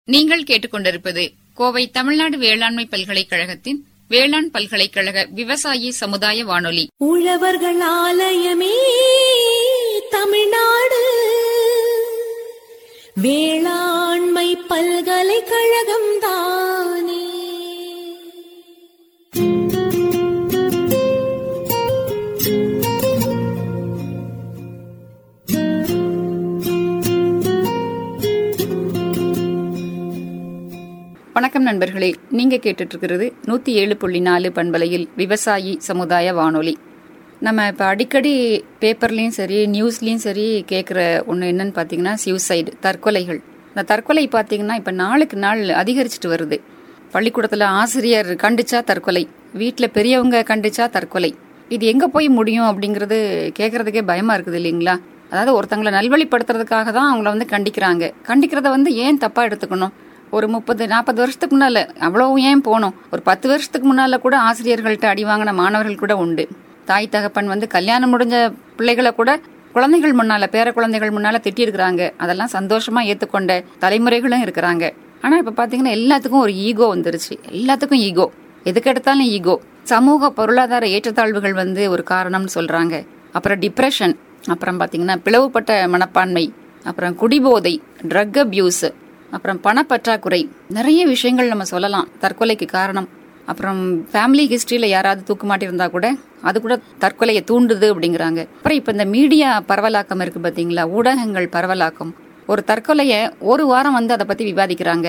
நீங்கள் கேட்டுக்கொண்டிருப்பது கோவை தமிழ்நாடு வேளாண்மை பல்கலைக்கழகத்தின் வேளாண் பல்கலைக்கழக விவசாயி சமுதாய வானொலி உழவர்கள் ஆலயமே தமிழ்நாடு வேளாண்மை பல்கலைக்கழகம் தானே வணக்கம் நண்பர்களே நீங்க கேட்டுட்டு இருக்கிறது நூத்தி ஏழு புள்ளி நாலு பண்பலையில் விவசாயி சமுதாய வானொலி நம்ம இப்போ அடிக்கடி பேப்பர்லேயும் சரி நியூஸ்லேயும் சரி கேட்குற ஒன்று என்னன்னு பார்த்தீங்கன்னா சியூசைடு தற்கொலைகள் இந்த தற்கொலை பார்த்தீங்கன்னா இப்போ நாளுக்கு நாள் அதிகரிச்சுட்டு வருது பள்ளிக்கூடத்தில் ஆசிரியர் கண்டிச்சா தற்கொலை வீட்டில் பெரியவங்க கண்டிச்சா தற்கொலை இது எங்கே போய் முடியும் அப்படிங்கிறது கேட்குறதுக்கே பயமாக இருக்குது இல்லைங்களா அதாவது ஒருத்தங்களை நல்வழிப்படுத்துறதுக்காக தான் அவங்கள வந்து கண்டிக்கிறாங்க கண்டிக்கிறத வந்து ஏன் தப்பாக எடுத்துக்கணும் ஒரு முப்பது நாற்பது வருஷத்துக்கு முன்னால அவ்வளவு ஏன் போனோம் ஒரு பத்து வருஷத்துக்கு முன்னால கூட ஆசிரியர்கள்ட்ட அடி வாங்கின மாணவர்கள் கூட உண்டு தாய் தகப்பன் வந்து கல்யாணம் முடிஞ்ச பிள்ளைகளை கூட குழந்தைகள் முன்னால பேர குழந்தைகள் முன்னால திட்டியிருக்கிறாங்க அதெல்லாம் சந்தோஷமா ஏத்துக்கொண்ட தலைமுறைகளும் இருக்கிறாங்க ஆனா இப்ப பாத்தீங்கன்னா எல்லாத்துக்கும் ஒரு ஈகோ வந்துருச்சு எல்லாத்துக்கும் ஈகோ எதுக்கு எடுத்தாலும் ஈகோ சமூக பொருளாதார ஏற்றத்தாழ்வுகள் வந்து ஒரு காரணம்னு சொல்றாங்க அப்புறம் டிப்ரெஷன் அப்புறம் பாத்தீங்கன்னா பிளவுபட்ட மனப்பான்மை அப்புறம் குடிபோதை ட்ரக் அபியூஸ் அப்புறம் பணப்பற்றாக்குறை நிறைய விஷயங்கள் நம்ம சொல்லலாம் தற்கொலைக்கு காரணம் அப்புறம் ஃபேமிலி ஹிஸ்டரியில யாராவது தூக்கு மாட்டியிருந்தா கூட அது கூட தற்கொலையை தூண்டுது அப்படிங்கிறாங்க அப்புறம் இப்போ இந்த மீடியா பரவலாக்கம் இருக்கு பாத்தீங்களா ஊடகங்கள் பரவலாக்கம் ஒரு தற்கொலையை ஒரு வாரம் வந்து அதை பத்தி விவாதிக்கிறாங்க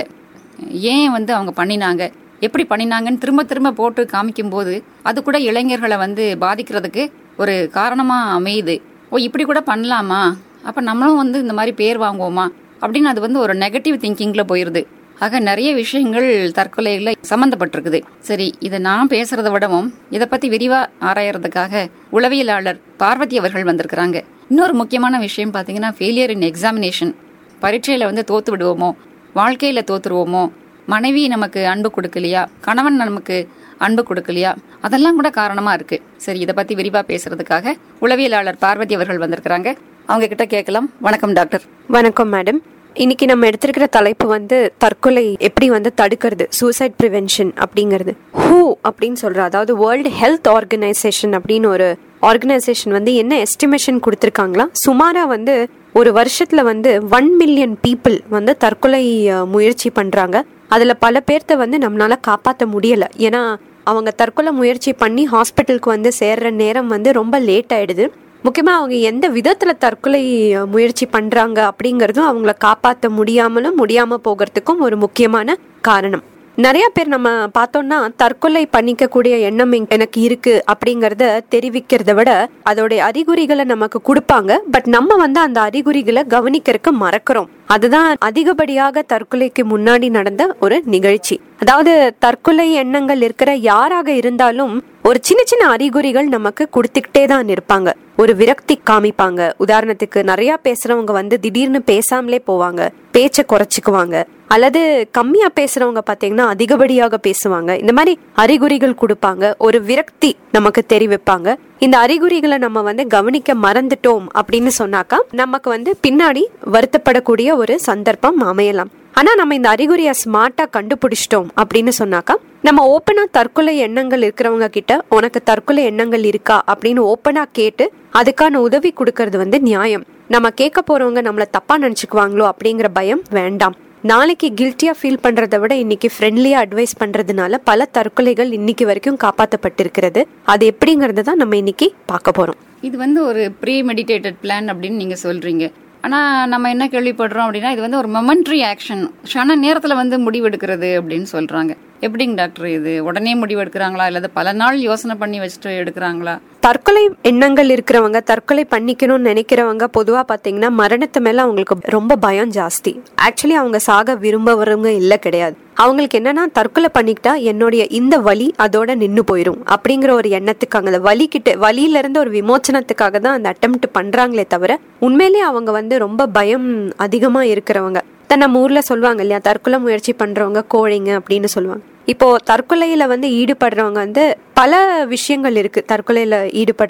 ஏன் வந்து அவங்க பண்ணினாங்க எப்படி பண்ணினாங்கன்னு திரும்ப திரும்ப போட்டு காமிக்கும் போது அது கூட இளைஞர்களை வந்து பாதிக்கிறதுக்கு ஒரு காரணமா அமையுது ஓ இப்படி கூட பண்ணலாமா அப்ப நம்மளும் வந்து இந்த மாதிரி பேர் வாங்குவோமா அப்படின்னு அது வந்து ஒரு நெகட்டிவ் திங்கிங்ல போயிருது ஆக நிறைய விஷயங்கள் தற்கொலைகள சம்பந்தப்பட்டிருக்குது சரி இதை நான் பேசுறதை விடவும் இதை பத்தி விரிவா ஆராயறதுக்காக உளவியலாளர் பார்வதி அவர்கள் வந்திருக்கிறாங்க இன்னொரு முக்கியமான விஷயம் பாத்தீங்கன்னா ஃபெயிலியர் இன் எக்ஸாமினேஷன் பரீட்சையில வந்து தோத்து விடுவோமோ வாழ்க்கையில தோத்துருவோமோ மனைவி நமக்கு அன்பு கொடுக்கலையா கணவன் நமக்கு அன்பு கொடுக்கலையா அதெல்லாம் கூட காரணமா இருக்கு சரி இதை பத்தி விரிவா பேசுறதுக்காக உளவியலாளர் பார்வதி அவர்கள் வந்திருக்கிறாங்க அவங்க கிட்ட கேட்கலாம் வணக்கம் டாக்டர் வணக்கம் மேடம் இன்னைக்கு நம்ம எடுத்திருக்கிற தலைப்பு வந்து தற்கொலை எப்படி வந்து தடுக்கிறது சூசைட் ப்ரிவென்ஷன் அப்படிங்கிறது ஹூ அப்படின்னு சொல்ற அதாவது வேர்ல்டு ஹெல்த் ஆர்கனைசேஷன் அப்படின்னு ஒரு ஆர்கனைசேஷன் வந்து என்ன எஸ்டிமேஷன் கொடுத்துருக்காங்களா சுமாரா வந்து ஒரு வருஷத்துல வந்து ஒன் மில்லியன் பீப்புள் வந்து தற்கொலை அஹ், முயற்சி பண்றாங்க அதுல பல பேர்த்த வந்து நம்மளால காப்பாற்ற முடியல ஏன்னா அவங்க தற்கொலை முயற்சி பண்ணி ஹாஸ்பிட்டலுக்கு வந்து சேர்ற நேரம் வந்து ரொம்ப லேட் ஆயிடுது முக்கியமா அவங்க எந்த விதத்துல தற்கொலை அஹ், முயற்சி பண்றாங்க அப்படிங்கறதும் அவங்கள காப்பாற்ற முடியாமலும் முடியாம போகிறதுக்கும் ஒரு முக்கியமான காரணம் நிறைய பேர் நம்ம பார்த்தோம்னா தற்கொலை பண்ணிக்கக்கூடிய எண்ணம் எங்க- எனக்கு இருக்கு அப்படிங்கறத தெரிவிக்கிறத விட அதோடைய அறிகுறிகளை நமக்கு கொடுப்பாங்க பட் நம்ம வந்து அந்த அறிகுறிகளை கவனிக்கிறதுக்கு மறக்கிறோம் அதுதான் அதிகப்படியாக தற்கொலைக்கு முன்னாடி நடந்த ஒரு நிகழ்ச்சி அதாவது தற்கொலை எண்ணங்கள் இருக்கிற யாராக இருந்தாலும் ஒரு சின்ன சின்ன அறிகுறிகள் நமக்கு கொடுத்துக்கிட்டே தான் இருப்பாங்க ஒரு விரக்தி காமிப்பாங்க உதாரணத்துக்கு நிறைய பேசுறவங்க வந்து திடீர்னு பேசாமலே போவாங்க பேச்சை குறைச்சிக்குவாங்க அல்லது கம்மியா பேசுறவங்க பாத்தீங்கன்னா அதிகப்படியாக பேசுவாங்க இந்த மாதிரி அறிகுறிகள் கொடுப்பாங்க ஒரு விரக்தி நமக்கு தெரிவிப்பாங்க இந்த அறிகுறிகளை நம்ம வந்து கவனிக்க மறந்துட்டோம் அப்படின்னு சொன்னாக்கா நமக்கு வந்து பின்னாடி வருத்தப்படக்கூடிய ஒரு சந்தர்ப்பம் அமையலாம் ஆனா நம்ம இந்த அறிகுறியை ஸ்மார்ட்டா கண்டுபிடிச்சிட்டோம் அப்படின்னு சொன்னாக்கா நம்ம ஓப்பனா தற்கொலை எண்ணங்கள் இருக்கிறவங்க கிட்ட உனக்கு தற்கொலை எண்ணங்கள் இருக்கா அப்படின்னு ஓப்பனா கேட்டு அதுக்கான உதவி கொடுக்கறது வந்து நியாயம் நம்ம கேட்க போறவங்க நம்மள தப்பா நினைச்சுக்குவாங்களோ அப்படிங்கிற பயம் வேண்டாம் நாளைக்கு கில்ட்டியா ஃபீல் பண்றதை விட இன்னைக்கு ஃப்ரெண்ட்லியா அட்வைஸ் பண்றதுனால பல தற்கொலைகள் இன்னைக்கு வரைக்கும் காப்பாற்றப்பட்டிருக்கிறது அது எப்படிங்கறத தான் நம்ம இன்னைக்கு பார்க்க போறோம் இது வந்து ஒரு ப்ரீ மெடிடேட்டட் பிளான் அப்படின்னு நீங்க சொல்றீங்க ஆனா நம்ம என்ன கேள்விப்படுறோம் அப்படின்னா இது வந்து ஒரு மொமெண்ட்ரி ஆக்ஷன் க்ஷண நேரத்துல வந்து முடிவெடுக்கிறது அப்படின்னு சொல்றாங்க எப்படிங்க டாக்டர் இது உடனே முடிவு எடுக்கிறாங்களா இல்லது பல நாள் யோசனை பண்ணி வச்சுட்டு எடுக்கிறாங்களா தற்கொலை எண்ணங்கள் இருக்கிறவங்க தற்கொலை பண்ணிக்கணும்னு நினைக்கிறவங்க பொதுவா பாத்தீங்கன்னா மரணத்து மேல அவங்களுக்கு ரொம்ப பயம் ஜாஸ்தி ஆக்சுவலி அவங்க சாக விரும்புறவங்க இல்ல கிடையாது அவங்களுக்கு என்னன்னா தற்கொலை பண்ணிக்கிட்டா என்னுடைய இந்த வலி அதோட நின்னு போயிரும் அப்படிங்கிற ஒரு எண்ணத்துக்காக அந்த வலி கிட்ட வலியில இருந்து ஒரு விமோச்சனத்துக்காக தான் அந்த அட்டெம்ட் பண்றாங்களே தவிர உண்மையிலேயே அவங்க வந்து ரொம்ப பயம் அதிகமா இருக்கிறவங்க தான் நம்ம ஊர்ல சொல்லுவாங்க இல்லையா தற்கொலை முயற்சி பண்றவங்க கோழைங்க அப்படின்னு சொல்லுவாங்க இப்போ தற்கொலையில வந்து ஈடுபடுறவங்க வந்து பல விஷயங்கள் இருக்கு தற்கொலையில ஈடுபடுறது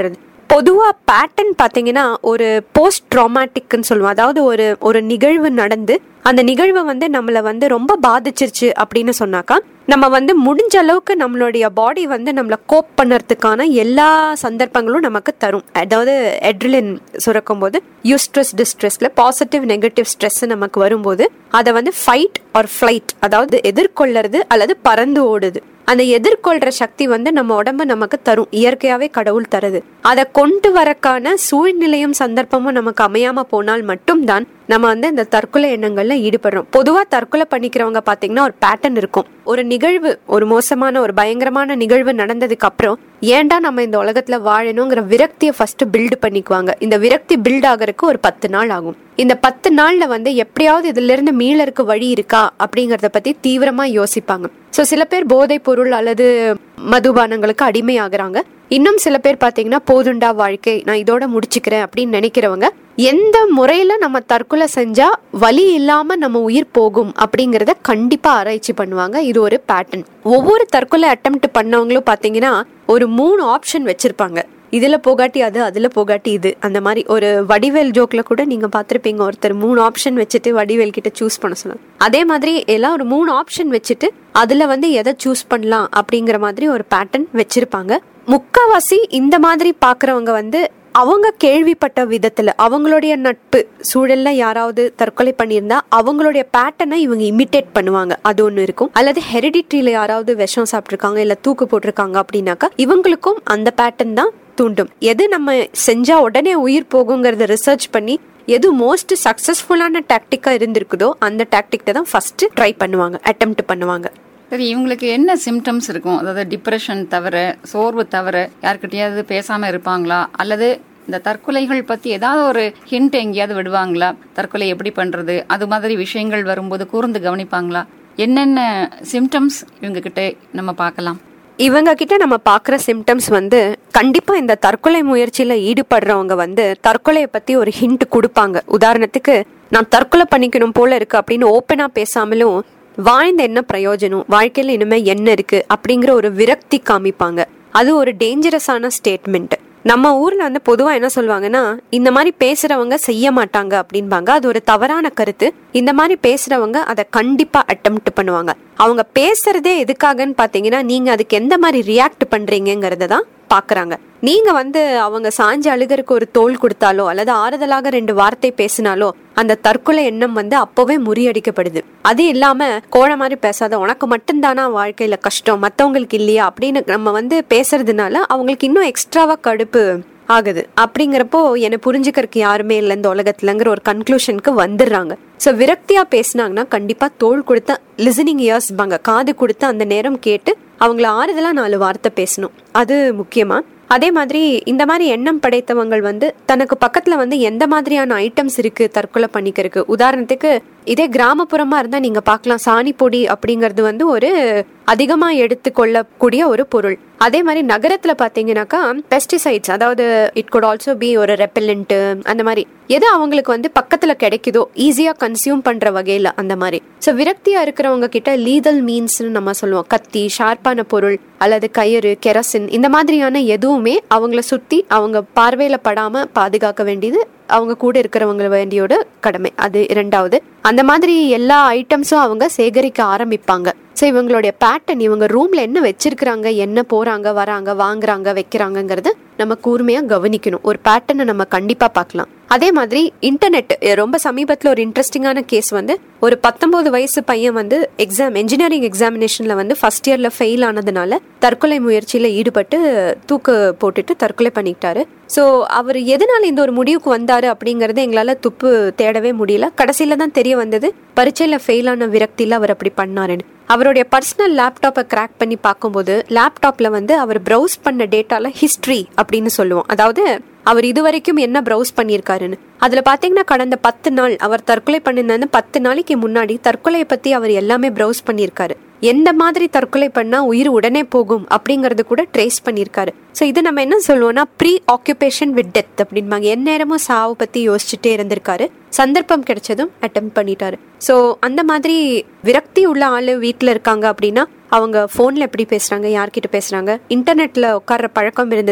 பொதுவா பேட்டர்ன் பாத்தீங்கன்னா ஒரு போஸ்ட் ட்ராமாட்டிக்னு சொல்லுவோம் அதாவது ஒரு ஒரு நிகழ்வு நடந்து அந்த நிகழ்வு வந்து நம்மள வந்து ரொம்ப பாதிச்சிருச்சு அப்படின்னு சொன்னாக்கா நம்ம வந்து முடிஞ்ச அளவுக்கு நம்மளுடைய பாடி வந்து நம்மள கோப் பண்ணுறதுக்கான எல்லா சந்தர்ப்பங்களும் நமக்கு தரும் அதாவது எட்ரிலின் சுரக்கும் போது யூஸ்ட்ரெஸ் டிஸ்ட்ரெஸ்ல பாசிட்டிவ் நெகட்டிவ் ஸ்ட்ரெஸ் நமக்கு வரும்போது அதை வந்து ஃபைட் ஆர் ஃப்ளைட் அதாவது எதிர்கொள்ளறது அல்லது பறந்து ஓடுது அந்த எதிர்கொள்ற சக்தி வந்து நம்ம உடம்பு நமக்கு தரும் இயற்கையாவே கடவுள் தருது அதை கொண்டு வரக்கான சூழ்நிலையும் சந்தர்ப்பமும் நமக்கு அமையாம போனால் மட்டும்தான் நம்ம வந்து இந்த தற்கொலை எண்ணங்கள்ல ஈடுபடுறோம் பொதுவா தற்கொலை பண்ணிக்கிறவங்க பாத்தீங்கன்னா ஒரு பேட்டர்ன் இருக்கும் ஒரு நிகழ்வு ஒரு மோசமான ஒரு பயங்கரமான நிகழ்வு நடந்ததுக்கு அப்புறம் ஏன்டா நம்ம இந்த உலகத்துல வாழணுங்கிற விரக்தியை ஃபர்ஸ்ட் பில்டு பண்ணிக்குவாங்க இந்த விரக்தி பில்ட் ஆகறதுக்கு ஒரு பத்து நாள் ஆகும் இந்த பத்து நாள்ல வந்து எப்படியாவது இதுல இருந்து மீளருக்கு வழி இருக்கா அப்படிங்கறத பத்தி தீவிரமா யோசிப்பாங்க சோ சில பேர் போதைப் பொருள் அல்லது மதுபானங்களுக்கு அடிமையாகிறாங்க இன்னும் சில பேர் பாத்தீங்கன்னா போதுண்டா வாழ்க்கை நான் இதோட முடிச்சுக்கிறேன் அப்படின்னு நினைக்கிறவங்க எந்த முறையில நம்ம தற்கொலை செஞ்சா வலி இல்லாம நம்ம உயிர் போகும் அப்படிங்கறத கண்டிப்பா ஆராய்ச்சி பண்ணுவாங்க இது ஒரு பேட்டர்ன் ஒவ்வொரு தற்கொலை அட்டம்ப்ட் பண்ணவங்களும் பாத்தீங்கன்னா ஒரு மூணு ஆப்ஷன் வச்சிருப்பாங்க இதுல போகாட்டி அது அதுல போகாட்டி இது அந்த மாதிரி ஒரு வடிவேல் ஜோக்ல கூட நீங்க பாத்திருப்பீங்க ஒருத்தர் மூணு ஆப்ஷன் வச்சுட்டு வடிவேல் கிட்ட சூஸ் பண்ண சொன்னாங்க அதே மாதிரி எல்லாம் ஒரு மூணு ஆப்ஷன் வச்சுட்டு அதுல வந்து எதை சூஸ் பண்ணலாம் அப்படிங்கிற மாதிரி ஒரு பேட்டர்ன் வச்சிருப்பாங்க முக்காவாசி இந்த மாதிரி பாக்குறவங்க வந்து அவங்க கேள்விப்பட்ட விதத்துல அவங்களுடைய நட்பு சூழல்ல யாராவது தற்கொலை பண்ணியிருந்தா அவங்களுடைய பேட்டர்னை இவங்க இமிட்டேட் பண்ணுவாங்க அது ஒண்ணு இருக்கும் அல்லது ஹெரிடிட்ரியில யாராவது விஷம் சாப்பிட்டிருக்காங்க இல்ல தூக்கு போட்டிருக்காங்க அப்படின்னாக்கா இவங்களுக்கும் அந்த பேட்டர்ன் தான் தூண்டும் எது நம்ம செஞ்சா உடனே உயிர் போகுங்கிறத ரிசர்ச் பண்ணி எது மோஸ்ட் சக்சஸ்ஃபுல்லான டாக்டிக்கா இருந்திருக்குதோ அந்த டாக்டிக் தான் ஃபர்ஸ்ட் ட்ரை பண்ணுவாங்க அட்டெம்ட் பண்ணுவாங்க சரி இவங்களுக்கு என்ன சிம்டம்ஸ் இருக்கும் அதாவது டிப்ரெஷன் தவிர சோர்வு தவிர யார்கிட்டயாவது பேசாம இருப்பாங்களா அல்லது இந்த தற்கொலைகள் பத்தி ஏதாவது ஒரு ஹிண்ட் எங்கேயாவது விடுவாங்களா தற்கொலை எப்படி பண்றது அது மாதிரி விஷயங்கள் வரும்போது கூர்ந்து கவனிப்பாங்களா என்னென்ன சிம்டம்ஸ் இவங்க கிட்ட நம்ம பார்க்கலாம் இவங்க கிட்ட நம்ம பாக்குற சிம்டம்ஸ் வந்து கண்டிப்பா இந்த தற்கொலை முயற்சியில ஈடுபடுறவங்க வந்து தற்கொலையை பத்தி ஒரு ஹிண்ட் கொடுப்பாங்க உதாரணத்துக்கு நான் தற்கொலை பண்ணிக்கணும் போல இருக்கு அப்படின்னு ஓப்பனா பேசாமலும் வாழ்ந்த என்ன பிரயோஜனம் வாழ்க்கையில இனிமே என்ன இருக்கு அப்படிங்கிற ஒரு விரக்தி காமிப்பாங்க அது ஒரு டேஞ்சரஸான ஸ்டேட்மெண்ட் நம்ம ஊர்ல வந்து பொதுவா என்ன சொல்லுவாங்கன்னா இந்த மாதிரி பேசுறவங்க செய்ய மாட்டாங்க அப்படின்பாங்க அது ஒரு தவறான கருத்து இந்த மாதிரி பேசுறவங்க அதை கண்டிப்பா அட்டெம்ட் பண்ணுவாங்க அவங்க பேசுறதே எதுக்காகன்னு பாத்தீங்கன்னா நீங்க அதுக்கு எந்த மாதிரி ரியாக்ட் பண்றீங்கிறத தான் பாக்குறாங்க நீங்க வந்து அவங்க சாஞ்சு அழுகருக்கு ஒரு தோல் கொடுத்தாலோ அல்லது ஆறுதலாக ரெண்டு வார்த்தை பேசினாலோ அந்த தற்கொலை எண்ணம் வந்து அப்பவே முறியடிக்கப்படுது அது இல்லாம கோழ மாதிரி பேசாத உனக்கு மட்டும்தானா வாழ்க்கையில கஷ்டம் மத்தவங்களுக்கு இல்லையா அப்படின்னு நம்ம வந்து பேசுறதுனால அவங்களுக்கு இன்னும் எக்ஸ்ட்ராவா கடுப்பு ஆகுது அப்படிங்கிறப்போ என்னை புரிஞ்சுக்கிறதுக்கு யாருமே இல்லை இந்த உலகத்துலங்கிற ஒரு கன்க்ளூஷனுக்கு வந்துடுறாங்க ஸோ விரக்தியா பேசினாங்கன்னா கண்டிப்பா தோல் கொடுத்த லிசனிங் இயர்ஸ் பாங்க காது கொடுத்து அந்த நேரம் கேட்டு அவங்கள ஆறுதலா நாலு வார்த்தை பேசணும் அது முக்கியமா அதே மாதிரி இந்த மாதிரி எண்ணம் படைத்தவங்கள் வந்து தனக்கு பக்கத்துல வந்து எந்த மாதிரியான ஐட்டம்ஸ் இருக்கு தற்கொலை பண்ணிக்கிறதுக்கு உதாரணத்துக்கு இதே கிராமப்புறமா இருந்தா நீங்க பார்க்கலாம் சாணி பொடி அப்படிங்கிறது வந்து ஒரு அதிகமா எடுத்துக்கொள்ளக்கூடிய ஒரு பொருள் அதே மாதிரி நகரத்துல பாத்தீங்கன்னாக்கா பெஸ்டிசைட்ஸ் அதாவது இட் குட் ஆல்சோ பி ஒரு ரெப்பலண்ட் அந்த மாதிரி எது அவங்களுக்கு வந்து பக்கத்துல கிடைக்குதோ ஈஸியா கன்சியூம் பண்ற வகையில அந்த மாதிரி சோ விரக்தியா இருக்கிறவங்க கிட்ட லீதல் மீன்ஸ் நம்ம சொல்லுவோம் கத்தி ஷார்ப்பான பொருள் அல்லது கயிறு கெரசின் இந்த மாதிரியான எதுவுமே அவங்கள சுத்தி அவங்க பார்வையில படாம பாதுகாக்க வேண்டியது அவங்க கூட இருக்கிறவங்க வேண்டியோட கடமை அது இரண்டாவது அந்த மாதிரி எல்லா ஐட்டம்ஸும் அவங்க சேகரிக்க ஆரம்பிப்பாங்க ஸோ இவங்களுடைய பேட்டர்ன் இவங்க ரூம்ல என்ன வச்சிருக்கிறாங்க என்ன போறாங்க வராங்க வாங்குறாங்க வைக்கிறாங்கங்கிறத நம்ம கூர்மையா கவனிக்கணும் ஒரு பேட்டர்னை நம்ம கண்டிப்பா பார்க்கலாம் அதே மாதிரி இன்டர்நெட் ரொம்ப சமீபத்துல ஒரு இன்ட்ரெஸ்டிங்கான கேஸ் வந்து ஒரு பத்தொன்பது வயசு பையன் வந்து எக்ஸாம் இன்ஜினியரிங் எக்ஸாமினேஷன்ல வந்து ஃபர்ஸ்ட் இயர்ல ஃபெயில் ஆனதுனால தற்கொலை முயற்சியில ஈடுபட்டு தூக்கு போட்டுட்டு தற்கொலை பண்ணிக்கிட்டாரு ஸோ அவர் எதனால இந்த ஒரு முடிவுக்கு வந்தாரு அப்படிங்கறது எங்களால துப்பு தேடவே முடியல கடைசியில தான் தெரிய வந்தது பரீட்சையில ஃபெயில் ஆன விரக்தியில அவர் அப்படி பண்ணாருன்னு அவருடைய பர்சனல் லேப்டாப்பை கிராக் பண்ணி பார்க்கும்போது லேப்டாப்ல வந்து அவர் ப்ரௌஸ் பண்ண டேட்டால ஹிஸ்டரி அப்படின்னு சொல்லுவோம் அதாவது அவர் இதுவரைக்கும் என்ன ப்ரௌஸ் பண்ணியிருக்காருன்னு அதுல பாத்தீங்கன்னா கடந்த பத்து நாள் அவர் தற்கொலை பண்ணிருந்த பத்து நாளைக்கு முன்னாடி தற்கொலையை பத்தி அவர் எல்லாமே ப்ரௌஸ் பண்ணியிருக்காரு எந்த மாதிரி தற்கொலை பண்ணா உயிர் உடனே போகும் அப்படிங்கறது கூட ட்ரேஸ் பண்ணியிருக்காரு ஸோ இது நம்ம என்ன சொல்லுவோம்னா ப்ரீ ஆக்குபேஷன் வித் டெத் அப்படின்பாங்க எந்நேரமும் சாவு பத்தி யோசிச்சுட்டே இருந்திருக்காரு சந்தர்ப்பம் கிடைச்சதும் அட்டம் பண்ணிட்டாரு ஸோ அந்த மாதிரி விரக்தி உள்ள ஆளு வீட்டில் இருக்காங்க அப்படின்னா அவங்க ஃபோன்ல எப்படி பேசுறாங்க யார்கிட்ட பேசுறாங்க இன்டர்நெட்ல உட்கார்ற பழக்கம் இருந்ததுன்னா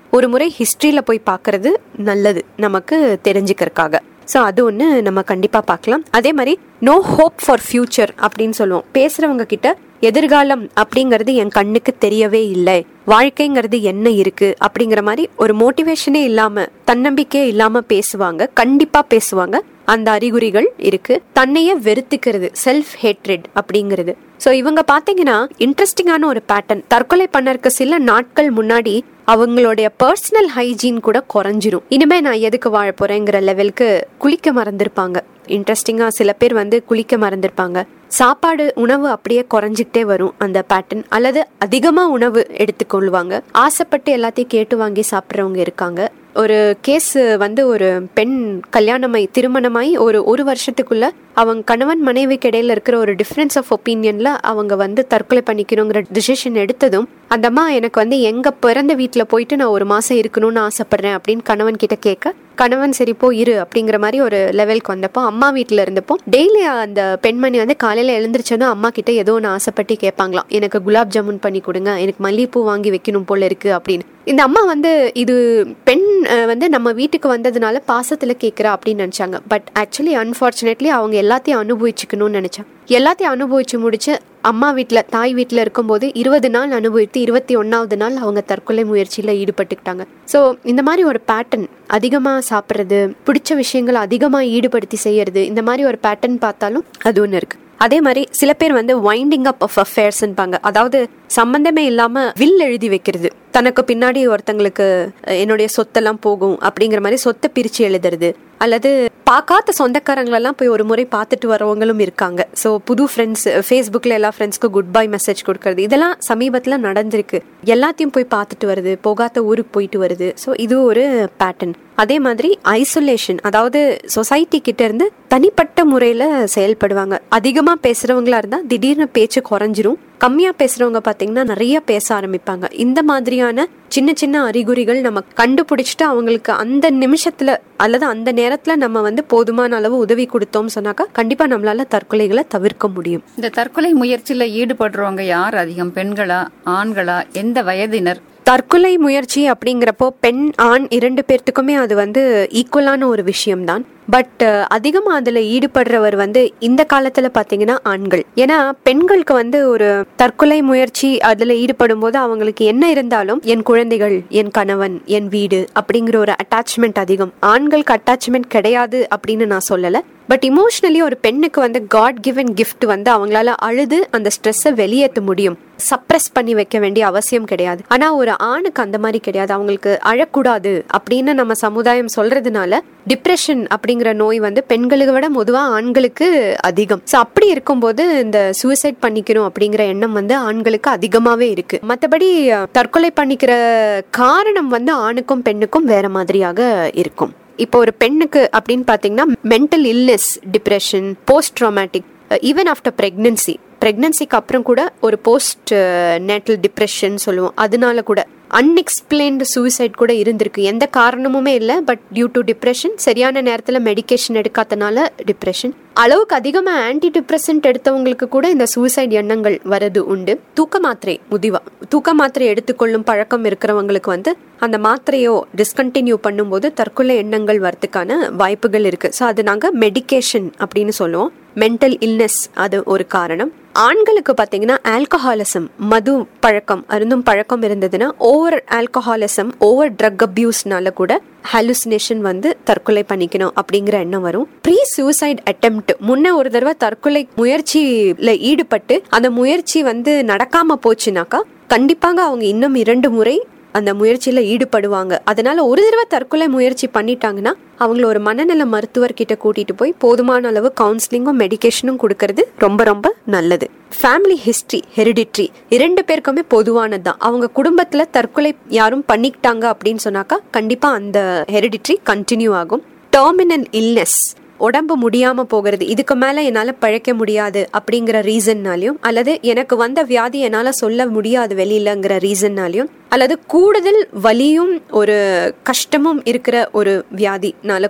ஒரு முறை ஹிஸ்ட்ரியில போய் பார்க்கறது நல்லது நமக்கு தெரிஞ்சுக்கிறதுக்காக ஸோ அது ஒன்று நம்ம கண்டிப்பாக பார்க்கலாம் அதே மாதிரி நோ ஹோப் ஃபார் ஃபியூச்சர் அப்படின்னு சொல்லுவோம் பேசுறவங்க கிட்ட எதிர்காலம் அப்படிங்கிறது என் கண்ணுக்கு தெரியவே இல்லை வாழ்க்கைங்கிறது என்ன இருக்கு அப்படிங்கிற மாதிரி ஒரு மோட்டிவேஷனே இல்லாம தன்னம்பிக்கையே இல்லாம பேசுவாங்க கண்டிப்பா பேசுவாங்க அந்த அறிகுறிகள் இருக்கு தன்னையே வெறுத்துக்கிறது செல்ஃப் ஹேட்ரெட் அப்படிங்கிறது ஸோ இவங்க பாத்தீங்கன்னா இன்ட்ரெஸ்டிங்கான ஒரு பேட்டர்ன் தற்கொலை பண்ணறதுக்கு சில நாட்கள் முன்னாடி அவங்களுடைய பர்சனல் ஹைஜீன் கூட குறைஞ்சிரும் இனிமே நான் எதுக்கு வாழ போறேங்கிற லெவலுக்கு குளிக்க மறந்திருப்பாங்க இன்ட்ரெஸ்டிங்கா சில பேர் வந்து குளிக்க மறந்திருப்பாங்க சாப்பாடு உணவு அப்படியே குறைஞ்சிக்கிட்டே வரும் அந்த பேட்டர்ன் அல்லது அதிகமா உணவு எடுத்துக்கொள்வாங்க ஆசைப்பட்டு எல்லாத்தையும் கேட்டு வாங்கி சாப்பிட்றவங்க இருக்காங்க ஒரு கேஸ் வந்து ஒரு பெண் கல்யாணமாய் திருமணமாய் ஒரு ஒரு வருஷத்துக்குள்ள அவங்க கணவன் மனைவிக்கு இடையில இருக்கிற ஒரு டிஃப்ரென்ஸ் ஆஃப் ஒப்பீனியன்ல அவங்க வந்து தற்கொலை பண்ணிக்கணுங்கிற டிசிஷன் எடுத்ததும் அந்த அம்மா எனக்கு வந்து எங்க பிறந்த வீட்டுல போயிட்டு நான் ஒரு மாசம் இருக்கணும்னு ஆசைப்படுறேன் அப்படின்னு கணவன் கிட்ட கேட்க கணவன் சரி போ இரு அப்படிங்கிற மாதிரி ஒரு லெவலுக்கு வந்தப்போ அம்மா வீட்டில் இருந்தப்போ டெய்லி அந்த பெண்மணி வந்து காலையில் எழுந்திரிச்சதும் அம்மா கிட்ட ஏதோ ஒன்று ஆசைப்பட்டு கேட்பாங்களாம் எனக்கு குலாப் ஜாமுன் பண்ணி கொடுங்க எனக்கு மல்லிகைப்பூ வாங்கி வைக்கணும் போல இருக்கு அப்படின்னு இந்த அம்மா வந்து இது பெண் அஹ், வந்து நம்ம வீட்டுக்கு வந்ததுனால பாசத்தில் கேட்குறா அப்படின்னு நினச்சாங்க பட் ஆக்சுவலி அன்ஃபார்ச்சுனேட்லி அவங்க எல்லாத்தையும் அனுபவிச்சுக்கணும்னு நினச்சாங்க எல்லாத்தையும் அனுபவிச்சு முடிச்சு அம்மா வீட்டில் தாய் வீட்டில் இருக்கும்போது இருபது நாள் அனுபவித்து இருபத்தி ஒன்றாவது நாள் அவங்க தற்கொலை முயற்சியில் ஈடுபட்டுக்கிட்டாங்க ஸோ இந்த மாதிரி ஒரு பேட்டர்ன் அதிகமாக சாப்பிட்றது பிடிச்ச விஷயங்களை அதிகமாக ஈடுபடுத்தி செய்யறது இந்த மாதிரி ஒரு பேட்டர்ன் பார்த்தாலும் அது ஒன்று இருக்கு அதே மாதிரி சில பேர் வந்து வைண்டிங் அப் ஆஃப் அஃபேர்ஸ்ன்பாங்க அதாவது சம்பந்தமே இல்லாம வில் எழுதி வைக்கிறது தனக்கு பின்னாடி ஒருத்தங்களுக்கு அஹ், என்னுடைய சொத்தெல்லாம் போகும் அப்படிங்கிற மாதிரி சொத்தை பிரிச்சு எழுதுறது அல்லது பார்க்காத சொந்தக்காரங்களெல்லாம் போய் ஒரு முறை பார்த்துட்டு வரவங்களும் இருக்காங்க ஸோ புது ஃப்ரெண்ட்ஸ் ஃபேஸ்புக்கில் எல்லா ஃப்ரெண்ட்ஸ்க்கும் குட் பை மெசேஜ் கொடுக்கறது இதெல்லாம் சமீபத்தில் நடந்திருக்கு எல்லாத்தையும் போய் பார்த்துட்டு வருது போகாத ஊருக்கு போயிட்டு வருது ஸோ இது ஒரு பேட்டர்ன் அதே மாதிரி ஐசோலேஷன் அதாவது சொசைட்டி கிட்ட இருந்து தனிப்பட்ட முறையில் செயல்படுவாங்க அதிகமாக பேசுறவங்களா இருந்தால் திடீர்னு பேச்சு குறைஞ்சிரும் கம்மியா பேசுறவங்க பாத்தீங்கன்னா நிறைய பேச ஆரம்பிப்பாங்க இந்த மாதிரியான சின்ன சின்ன அறிகுறிகள் நம்ம கண்டுபிடிச்சிட்டு அவங்களுக்கு அந்த நிமிஷத்துல அல்லது அந்த நேரத்துல நம்ம வந்து போதுமான அளவு உதவி கொடுத்தோம் சொன்னாக்கா கண்டிப்பா நம்மளால தற்கொலைகளை தவிர்க்க முடியும் இந்த தற்கொலை முயற்சியில ஈடுபடுறவங்க யார் அதிகம் பெண்களா ஆண்களா எந்த வயதினர் தற்கொலை முயற்சி அப்படிங்கிறப்போ பெண் ஆண் இரண்டு பேர்த்துக்குமே அது வந்து ஈக்குவலான ஒரு விஷயம்தான் பட் அதிகமாக அதில் ஈடுபடுறவர் வந்து இந்த காலத்தில் பார்த்தீங்கன்னா ஆண்கள் ஏன்னா பெண்களுக்கு வந்து ஒரு தற்கொலை முயற்சி அதில் ஈடுபடும் போது அவங்களுக்கு என்ன இருந்தாலும் என் குழந்தைகள் என் கணவன் என் வீடு அப்படிங்கிற ஒரு அட்டாச்மெண்ட் அதிகம் ஆண்களுக்கு அட்டாச்மெண்ட் கிடையாது அப்படின்னு நான் சொல்லலை பட் இமோஷனலி ஒரு பெண்ணுக்கு வந்து காட் கிவன் gift வந்து அவங்களால அழுது அந்த ஸ்ட்ரெஸ்ஸை வெளியேற்ற முடியும் சப்ரஸ் பண்ணி வைக்க வேண்டிய அவசியம் கிடையாது ஆனா ஒரு ஆணுக்கு அந்த மாதிரி கிடையாது அவங்களுக்கு அழக்கூடாது அப்படின்னு நம்ம சமுதாயம் சொல்றதுனால டிப்ரெஷன் அப்படிங்கிற நோய் வந்து பெண்களுக்கு விட பொதுவா ஆண்களுக்கு அதிகம் ஸோ அப்படி இருக்கும்போது இந்த சூசைட் பண்ணிக்கணும் அப்படிங்கிற எண்ணம் வந்து ஆண்களுக்கு அதிகமாவே இருக்கு மற்றபடி தற்கொலை பண்ணிக்கிற காரணம் வந்து ஆணுக்கும் பெண்ணுக்கும் வேற மாதிரியாக இருக்கும் இப்போ ஒரு பெண்ணுக்கு அப்படின்னு பார்த்தீங்கன்னா mental illness depression post traumatic even after pregnancy ப்ரெக்னன்சிக்கு அப்புறம் கூட ஒரு போஸ்ட் நேட்டல் டிப்ரெஷன் சொல்லுவோம் அதனால கூட அன்எக்ஸ்பிளைன்டு சூசைட் கூட இருந்திருக்கு எந்த காரணமுமே இல்லை பட் டியூ டு டிப்ரெஷன் சரியான நேரத்தில் மெடிகேஷன் எடுக்காதனால டிப்ரெஷன் அளவுக்கு அதிகமாக ஆன்டி டிப்ரெசன்ட் எடுத்தவங்களுக்கு கூட இந்த சூசைட் எண்ணங்கள் வரது உண்டு தூக்க மாத்திரை முதிவா தூக்க மாத்திரை எடுத்துக்கொள்ளும் பழக்கம் இருக்கிறவங்களுக்கு வந்து அந்த மாத்திரையோ டிஸ்கண்டினியூ பண்ணும்போது தற்கொலை எண்ணங்கள் வரதுக்கான வாய்ப்புகள் இருக்கு ஸோ அது நாங்கள் மெடிகேஷன் அப்படின்னு சொல்லுவோம் மென்டல் இல்னஸ் அது ஒரு காரணம் ஆண்களுக்கு பார்த்தீங்கன்னா ஆல்கஹாலிசம் மது பழக்கம் அருந்தும் பழக்கம் இருந்ததுன்னா ஓவர் ஆல்கஹாலிசம் ஓவர் ட்ரக் அபியூஸ்னால கூட ஹாலுசினேஷன் வந்து தற்கொலை பண்ணிக்கணும் அப்படிங்கிற எண்ணம் வரும் ப்ரீ சூசைட் அட்டெம்ப்ட் முன்ன ஒரு தடவை தற்கொலை முயற்சியில ஈடுபட்டு அந்த முயற்சி வந்து நடக்காம போச்சுனாக்கா கண்டிப்பாக அவங்க இன்னும் இரண்டு முறை அந்த முயற்சியில ஈடுபடுவாங்க அதனால ஒரு தடவை தற்கொலை முயற்சி பண்ணிட்டாங்கன்னா அவங்கள ஒரு மனநல மருத்துவர் கிட்ட கூட்டிட்டு போய் போதுமான அளவு கவுன்சிலிங்கும் மெடிகேஷனும் கொடுக்கறது ரொம்ப ரொம்ப நல்லது ஃபேமிலி ஹிஸ்டரி ஹெரிடிட்ரி இரண்டு பேருக்குமே பொதுவானது தான் அவங்க குடும்பத்துல தற்கொலை யாரும் பண்ணிக்கிட்டாங்க அப்படின்னு சொன்னாக்கா கண்டிப்பா அந்த ஹெரிடிட்ரி கண்டினியூ ஆகும் டெர்மினல் இல்னஸ் உடம்பு முடியாம போகிறது இதுக்கு மேல என்னால பழைக்க முடியாது அப்படிங்கிற ரீசன்னாலையும் அல்லது எனக்கு வந்த வியாதி என்னால சொல்ல முடியாது வெளியிலங்கிற ரீசன்னாலையும் அல்லது கூடுதல் வலியும் ஒரு கஷ்டமும் இருக்கிற ஒரு வியாதினால கூட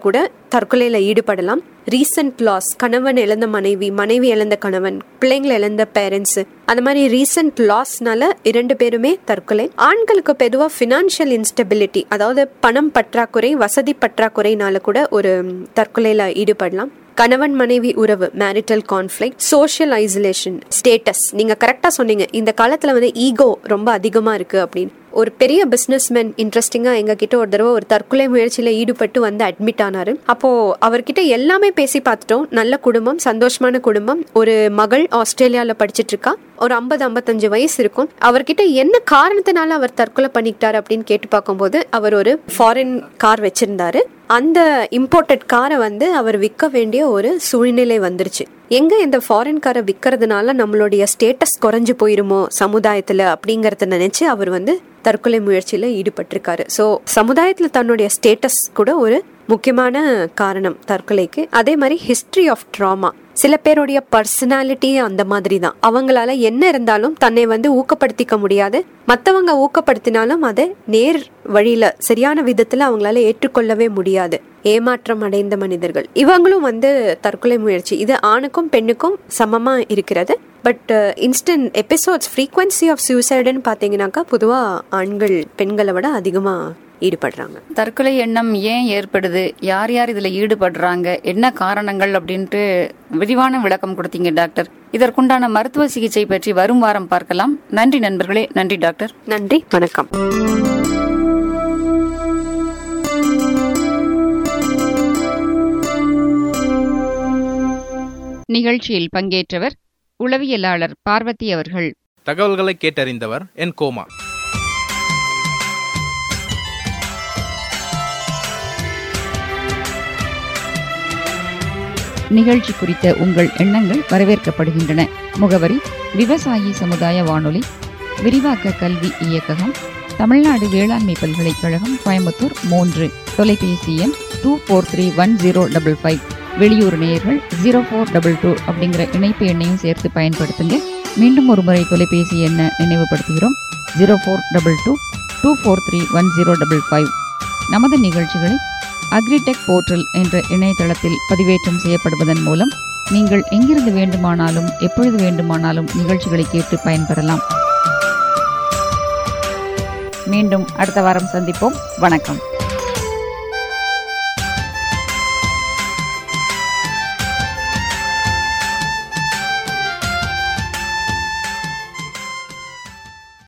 தற்கொலையில ஈடுபடலாம் ரீசன்ட் லாஸ் கணவன் இழந்த மனைவி மனைவி இழந்த கணவன் பிள்ளைங்களை இழந்த பேரண்ட்ஸ் அந்த மாதிரி ரீசன்ட் லாஸ்னால இரண்டு பேருமே தற்கொலை ஆண்களுக்கு பொதுவாக ஃபினான்ஷியல் இன்ஸ்டெபிலிட்டி அதாவது பணம் பற்றாக்குறை வசதி பற்றாக்குறைனால கூட ஒரு ம், தற்கொலையில ஈடுபடலாம் கணவன் மனைவி உறவு marital conflict social isolation status நீங்க கரெக்டா சொன்னீங்க இந்த காலத்துல வந்து ஈகோ ரொம்ப அதிகமா இருக்கு அப்படின்னு ஒரு பெரிய பிசினஸ்மேன் இன்ட்ரெஸ்டிங்கா எங்க கிட்ட ஒரு தடவை ஒரு தற்கொலை முயற்சியில ஈடுபட்டு வந்து அட்மிட் ஆனாரு அப்போ அவர்கிட்ட எல்லாமே பேசி பார்த்துட்டோம் நல்ல குடும்பம் சந்தோஷமான குடும்பம் ஒரு மகள் ஆஸ்திரேலியால படிச்சிட்டு இருக்கா ஒரு ஐம்பது ஐம்பத்தஞ்சு வயசு இருக்கும் அவர்கிட்ட என்ன காரணத்தினால அவர் தற்கொலை பண்ணிக்கிட்டாரு அப்படின்னு கேட்டு பார்க்கும்போது அவர் ஒரு ஃபாரின் கார் வச்சிருந்தாரு அந்த இம்போர்ட்டட் காரை வந்து அவர் விற்க வேண்டிய ஒரு சூழ்நிலை வந்துருச்சு எங்க இந்த ஃபாரின் காரை விற்கிறதுனால நம்மளுடைய ஸ்டேட்டஸ் குறைஞ்சு போயிருமோ சமுதாயத்துல அப்படிங்கறத நினைச்சு அவர் வந்து தற்கொலை முயற்சியில ஈடுபட்டிருக்காரு ஸோ சமுதாயத்துல தன்னுடைய ஸ்டேட்டஸ் கூட ஒரு முக்கியமான காரணம் தற்கொலைக்கு அதே மாதிரி ஹிஸ்டரி ஆஃப் ட்ராமா சில பேருடைய பர்சனாலிட்டியே அந்த மாதிரி தான் அவங்களால என்ன இருந்தாலும் தன்னை வந்து ஊக்கப்படுத்திக்க முடியாது மற்றவங்க ஊக்கப்படுத்தினாலும் அதை நேர் வழியில சரியான விதத்துல அவங்களால ஏற்றுக்கொள்ளவே முடியாது ஏமாற்றம் அடைந்த மனிதர்கள் இவங்களும் வந்து தற்கொலை முயற்சி இது ஆணுக்கும் பெண்ணுக்கும் சமமா இருக்கிறது but instant episodes frequency of சூசைடுன்னு பார்த்தீங்கன்னாக்கா பொதுவாக ஆண்கள் பெண்களை விட அதிகமாக ஈடுபடுறாங்க தற்கொலை எண்ணம் ஏன் ஏற்படுது யார் யார் இதுல ஈடுபடுறாங்க என்ன காரணங்கள் அப்படின்ட்டு விரிவான விளக்கம் கொடுத்தீங்க டாக்டர் இதற்குண்டான மருத்துவ சிகிச்சை பற்றி வரும் வாரம் பார்க்கலாம் நன்றி நண்பர்களே நன்றி டாக்டர் நன்றி வணக்கம் நிகழ்ச்சியில் பங்கேற்றவர் உளவியலாளர் பார்வதி அவர்கள் தகவல்களை கேட்டறிந்தவர் என் கோமா நிகழ்ச்சி குறித்த உங்கள் எண்ணங்கள் வரவேற்கப்படுகின்றன முகவரி விவசாயி சமுதாய வானொலி விரிவாக்க கல்வி இயக்ககம் தமிழ்நாடு வேளாண்மை பல்கலைக்கழகம் கோயம்புத்தூர் மூன்று தொலைபேசி எண் two four three one zero double five வெளியூர் நேயர்கள் ஜீரோ ஃபோர் டபுள் டூ அப்படிங்கிற இணைப்பு எண்ணையும் சேர்த்து பயன்படுத்துங்க மீண்டும் ஒரு முறை தொலைபேசி எண்ணை நினைவுபடுத்துகிறோம் zero four double two two four three one zero double five நமது நிகழ்ச்சிகளை அக்ரிடெக் போர்ட்டல் என்ற இணையதளத்தில் பதிவேற்றம் செய்யப்படுவதன் மூலம் நீங்கள் எங்கிருந்து வேண்டுமானாலும் எப்பொழுது வேண்டுமானாலும் நிகழ்ச்சிகளை கேட்டு பயன்பெறலாம் மீண்டும் அடுத்த வாரம் சந்திப்போம் வணக்கம்